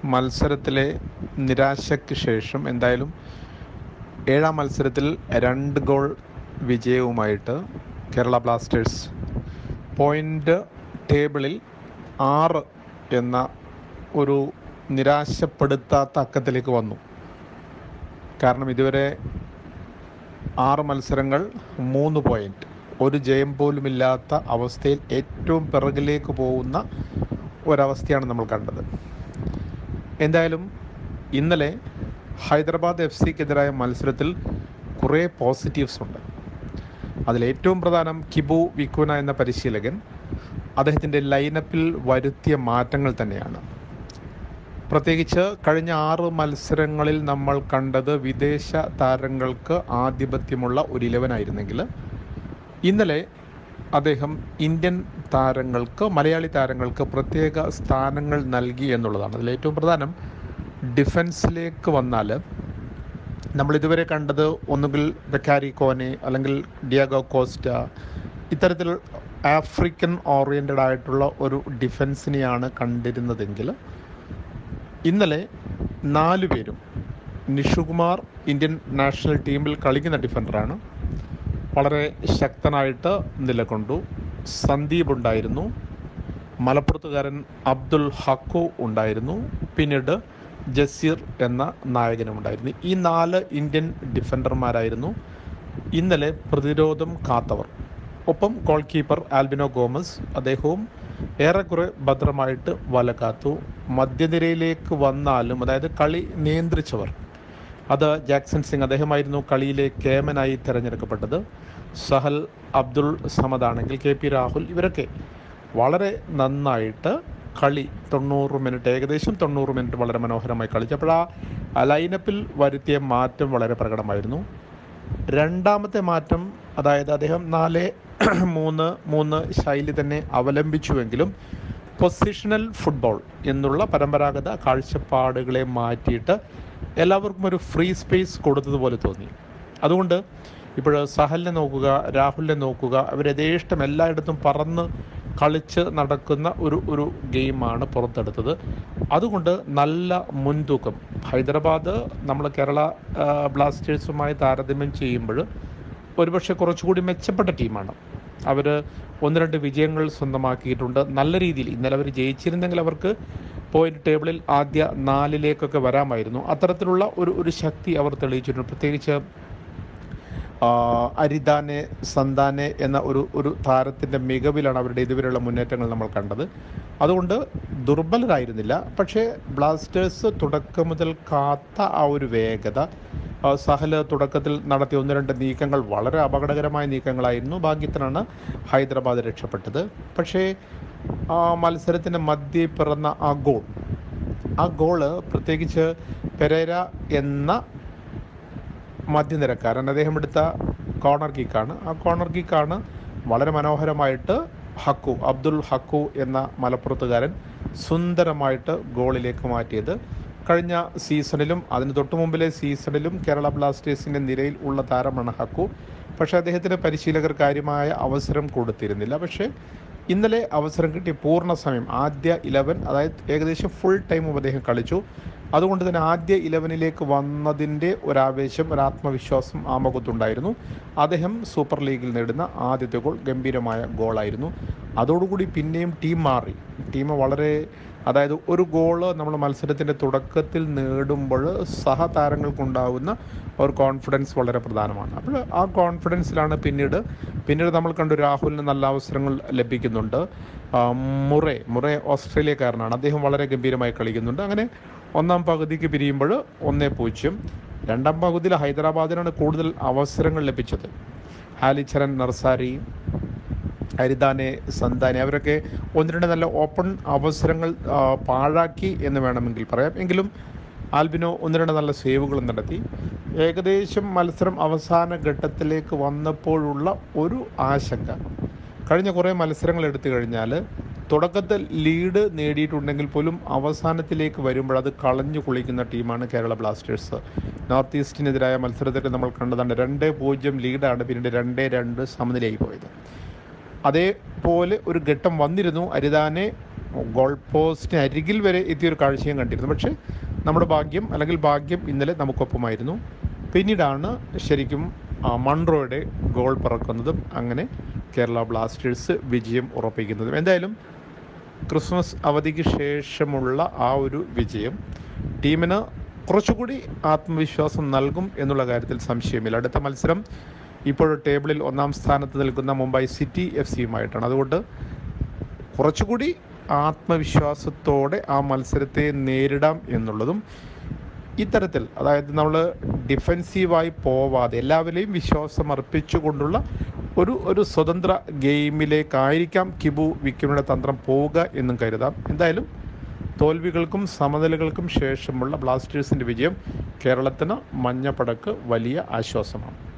മത്സരത്തിലെ നിരാശയ്ക്ക് ശേഷം എന്തായാലും ഏഴാം മത്സരത്തിൽ രണ്ട് ഗോൾ വിജയവുമായിട്ട് കേരള ബ്ലാസ്റ്റേഴ്സ് പോയിൻ്റ് ടേബിളിൽ ആറ് എന്ന ഒരു നിരാശപ്പെടുത്താത്ത അക്കത്തിലേക്ക് വന്നു കാരണം ഇതുവരെ ആറ് മത്സരങ്ങൾ മൂന്ന് പോയിന്റ് ഒരു ജയം പോലുമില്ലാത്ത അവസ്ഥയിൽ ഏറ്റവും പിറകിലേക്ക് പോകുന്ന ഒരവസ്ഥയാണ് നമ്മൾ കണ്ടത് എന്തായാലും ഇന്നലെ ഹൈദരാബാദ് എഫ് സിക്കെതിരായ മത്സരത്തിൽ കുറേ പോസിറ്റീവ്സ് ഉണ്ട് അതിലേറ്റവും പ്രധാനം കിബു വിക്കുന എന്ന പരിശീലകൻ അദ്ദേഹത്തിൻ്റെ ലൈനപ്പിൽ വരുത്തിയ മാറ്റങ്ങൾ തന്നെയാണ് പ്രത്യേകിച്ച് കഴിഞ്ഞ ആറ് മത്സരങ്ങളിൽ നമ്മൾ കണ്ടത് വിദേശ താരങ്ങൾക്ക് ആധിപത്യമുള്ള ഒരു ഇലവനായിരുന്നെങ്കിൽ ഇന്നലെ അദ്ദേഹം ഇന്ത്യൻ താരങ്ങൾക്ക് മലയാളി താരങ്ങൾക്ക് പ്രത്യേക സ്ഥാനങ്ങൾ നൽകി എന്നുള്ളതാണ് അതിൽ ഏറ്റവും പ്രധാനം ഡിഫൻസിലേക്ക് വന്നാൽ നമ്മൾ ഇതുവരെ കണ്ടത് ഒന്നുകിൽ ബെക്കാരി കോനെ അല്ലെങ്കിൽ ഡിയാഗോ കോസ്റ്റ ഇത്തരത്തിൽ ആഫ്രിക്കൻ ഓറിയൻറ്റഡ് ആയിട്ടുള്ള ഒരു ഡിഫൻസിനെയാണ് കണ്ടിരുന്നതെങ്കിൽ ഇന്നലെ നാലു പേരും നിഷുകുമാർ ഇന്ത്യൻ നാഷണൽ ടീമിൽ കളിക്കുന്ന ഡിഫൻഡറാണ് വളരെ ശക്തനായിട്ട് നിലകൊണ്ടു സന്ദീപ് ഉണ്ടായിരുന്നു മലപ്പുറത്തുകാരൻ അബ്ദുൽ ഹക്കു ഉണ്ടായിരുന്നു പിന്നീട് ജസീർ എന്ന നായകനും ഉണ്ടായിരുന്നു ഈ നാല് ഇന്ത്യൻ ഡിഫൻഡർമാരായിരുന്നു ഇന്നലെ പ്രതിരോധം കാത്തവർ ഒപ്പം ഗോൾ കീപ്പർ ആൽബിനോ ഗോമസ് അദ്ദേഹവും ഏറെക്കുറെ ഭദ്രമായിട്ട് വല കാത്തു മധ്യനിരയിലേക്ക് വന്നാലും അതായത് കളി നിയന്ത്രിച്ചവർ അത് ജാക്സൺ സിംഗ് അദ്ദേഹമായിരുന്നു കളിയിലെ കേമനായി തിരഞ്ഞെടുക്കപ്പെട്ടത് സഹൽ അബ്ദുൾ സമദ് ആണെങ്കിൽ കെ പി രാഹുൽ ഇവരൊക്കെ വളരെ നന്നായിട്ട് കളി തൊണ്ണൂറ് മിനിറ്റ് ഏകദേശം തൊണ്ണൂറ് മിനിറ്റ് വളരെ മനോഹരമായി കളിച്ചപ്പോൾ ആ ലൈനപ്പിൽ വരുത്തിയ മാറ്റം വളരെ പ്രകടമായിരുന്നു രണ്ടാമത്തെ മാറ്റം അതായത് അദ്ദേഹം നാല് മൂന്ന് മൂന്ന് ശൈലി തന്നെ അവലംബിച്ചുവെങ്കിലും പൊസിഷണൽ ഫുട്ബോൾ എന്നുള്ള പരമ്പരാഗത കാഴ്ചപ്പാടുകളെ മാറ്റിയിട്ട് എല്ലാവർക്കും ഒരു ഫ്രീ സ്പേസ് കൊടുത്തതുപോലെ തോന്നി അതുകൊണ്ട് ഇപ്പോൾ സഹലിനെ നോക്കുക രാഹുലിനെ നോക്കുക അവർ യഥേഷ്ടം എല്ലായിടത്തും പറന്ന് കളിച്ച് നടക്കുന്ന ഒരു ഒരു ഗെയിമാണ് പുറത്തെടുത്തത് അതുകൊണ്ട് നല്ല മുൻതൂക്കം ഹൈദരാബാദ് നമ്മൾ കേരള ആ, ബ്ലാസ്റ്റേഴ്സുമായി താരതമ്യം ചെയ്യുമ്പോൾ ഒരുപക്ഷെ കുറച്ചുകൂടി മെച്ചപ്പെട്ട ടീമാണ് അവർ ഒന്ന് രണ്ട് വിജയങ്ങൾ സ്വന്തമാക്കിയിട്ടുണ്ട് നല്ല രീതിയിൽ ഇന്നലെ അവർ ജയിച്ചിരുന്നെങ്കിൽ അവർക്ക് പോയിന്റ് ടേബിളിൽ ആദ്യ നാലിലേക്കൊക്കെ വരാമായിരുന്നു അത്തരത്തിലുള്ള ഒരു ഒരു ശക്തി അവർ തെളിയിച്ചിട്ടുണ്ട് പ്രത്യേകിച്ച് ആ, അരിദാനെ സന്താനെ എന്ന ഒരു ഒരു താരത്തിൻ്റെ മികവിലാണ് അവരുടെ ഇതുവരെയുള്ള മുന്നേറ്റങ്ങൾ നമ്മൾ കണ്ടത് അതുകൊണ്ട് ദുർബലരായിരുന്നില്ല പക്ഷേ ബ്ലാസ്റ്റേഴ്സ് തുടക്കം മുതൽ കാത്ത ആ ഒരു വേഗത ആ, സഹല് തുടക്കത്തിൽ നടത്തിയ ഒന്ന് രണ്ട് നീക്കങ്ങൾ വളരെ അപകടകരമായ നീക്കങ്ങളായിരുന്നു ഭാഗ്യത്തിനാണ് ഹൈദരാബാദ് രക്ഷപ്പെട്ടത് പക്ഷേ ആ മത്സരത്തിൻ്റെ മധ്യേ പിറന്ന ആ ഗോൾ ആ ഗോള് പ്രത്യേകിച്ച് പെരേര എന്ന മധ്യനിരക്കാരൻ അദ്ദേഹം എടുത്ത കോർണർ കിക്കാണ് ആ കോർണർ കിക്കാണ് വളരെ മനോഹരമായിട്ട് ഹക്കു അബ്ദുൽ ഹക്കു എന്ന മലപ്പുറത്തുകാരൻ സുന്ദരമായിട്ട് ഗോളിലേക്ക് മാറ്റിയത് കഴിഞ്ഞ സീസണിലും അതിന് തൊട്ടു മുമ്പിലെ സീസണിലും കേരള ബ്ലാസ്റ്റേഴ്സിൻ്റെ നിരയിൽ ഉള്ള താരമാണ് ഹക്കു പക്ഷേ അദ്ദേഹത്തിന് പരിശീലകർ കാര്യമായ അവസരം കൊടുത്തിരുന്നില്ല പക്ഷേ ഇന്നലെ അവസരം കിട്ടി പൂർണ്ണ സമയം ആദ്യ ഇലവൻ അതായത് ഏകദേശം ഫുൾ ടൈമും അദ്ദേഹം കളിച്ചു അതുകൊണ്ട് തന്നെ ആദ്യ ഇലവനിലേക്ക് വന്നതിൻ്റെ ഒരാവേശം ഒരാത്മവിശ്വാസം ആ മുഖത്തുണ്ടായിരുന്നു അദ്ദേഹം സൂപ്പർ ലീഗിൽ നേടുന്ന ആദ്യത്തെ ഗോൾ ഗംഭീരമായ ഗോളായിരുന്നു അതോടുകൂടി പിന്നെയും ടീം മാറി ടീം വളരെ അതായത് ഒരു ഗോള് നമ്മൾ മത്സരത്തിൻ്റെ തുടക്കത്തിൽ നേടുമ്പോൾ സഹതാരങ്ങൾക്കുണ്ടാവുന്ന ഒരു കോൺഫിഡൻസ് വളരെ പ്രധാനമാണ് അപ്പോൾ ആ കോൺഫിഡൻസിലാണ് പിന്നീട് പിന്നീട് നമ്മൾ കണ്ടു രാഹുലിന് നല്ല അവസരങ്ങൾ ലഭിക്കുന്നുണ്ട് ആ, മുറേ മുറേ ഓസ്ട്രേലിയക്കാരനാണ് അദ്ദേഹം വളരെ ഗംഭീരമായി കളിക്കുന്നുണ്ട് അങ്ങനെ ഒന്നാം പകുതിക്ക് പിരിയുമ്പോൾ ഒന്നേ പൂജ്യം രണ്ടാം പകുതിയിൽ ഹൈദരാബാദിനാണ് കൂടുതൽ അവസരങ്ങൾ ലഭിച്ചത് ഹാലിച്ചരൻ നർസാരി ഹരിദാനെ സന്താനെ അവരൊക്കെ ഒന്ന് രണ്ട് നല്ല ഓപ്പൺ അവസരങ്ങൾ ആ, പാഴാക്കി എന്ന് വേണമെങ്കിൽ പറയാം എങ്കിലും ആൽബിനോ ഒന്ന് രണ്ട് നല്ല സേവുകളും നടത്തി ഏകദേശം മത്സരം അവസാന ഘട്ടത്തിലേക്ക് വന്നപ്പോഴുള്ള ഒരു ആശങ്ക കഴിഞ്ഞ കുറേ മത്സരങ്ങൾ എടുത്തു കഴിഞ്ഞാൽ തുടക്കത്തിൽ ലീഡ് നേടിയിട്ടുണ്ടെങ്കിൽ പോലും അവസാനത്തിലേക്ക് വരുമ്പോൾ അത് കളഞ്ഞു കുളിക്കുന്ന ടീമാണ് കേരള ബ്ലാസ്റ്റേഴ്സ് നോർത്ത് ഈസ്റ്റിനെതിരായ മത്സരത്തിൽ നമ്മൾ കണ്ടതാണ് രണ്ട് പൂജ്യം ലീഡാണ് പിന്നീട് രണ്ട് രണ്ട് സമനിലയായി പോയത് അതേപോലെ ഒരു ഘട്ടം വന്നിരുന്നു അരിതാനെ ഗോൾ പോസ്റ്റിന് അരികിൽ വരെ എത്തിയൊരു കാഴ്ചയും കണ്ടിരുന്നു പക്ഷേ നമ്മുടെ ഭാഗ്യം അല്ലെങ്കിൽ ഭാഗ്യം ഇന്നലെ നമുക്കൊപ്പമായിരുന്നു പിന്നീടാണ് ശരിക്കും ആ, മൺട്രോയുടെ ഗോൾ പിറക്കുന്നതും അങ്ങനെ കേരള ബ്ലാസ്റ്റേഴ്സ് വിജയം ഉറപ്പിക്കുന്നതും എന്തായാലും ക്രിസ്മസ് അവധിക്ക് ശേഷമുള്ള ആ ഒരു വിജയം ടീമിന് കുറച്ചുകൂടി ആത്മവിശ്വാസം നൽകും എന്നുള്ള കാര്യത്തിൽ സംശയമില്ല അടുത്ത മത്സരം ഇപ്പോൾ ടേബിളിൽ ഒന്നാം സ്ഥാനത്ത് നിൽക്കുന്ന മുംബൈ സിറ്റി എഫ് സിയുമായിട്ടാണ് അതുകൊണ്ട് കുറച്ചുകൂടി ആത്മവിശ്വാസത്തോടെ ആ മത്സരത്തെ നേരിടാം എന്നുള്ളതും ഇത്തരത്തിൽ അതായത് നമ്മൾ ഡിഫെൻസീവായി പോവാതെ എല്ലാവരെയും വിശ്വാസം അർപ്പിച്ചുകൊണ്ടുള്ള ഒരു ഒരു സ്വതന്ത്ര ഗെയിമിലേക്കായിരിക്കാം കിബു വിക്കിമിയുടെ തന്ത്രം പോവുക എന്നും കരുതാം എന്തായാലും തോൽവികൾക്കും സമനിലകൾക്കും ശേഷമുള്ള ബ്ലാസ്റ്റേഴ്സിൻ്റെ വിജയം കേരളത്തിന് മഞ്ഞപ്പടക്ക് വലിയ ആശ്വാസമാണ്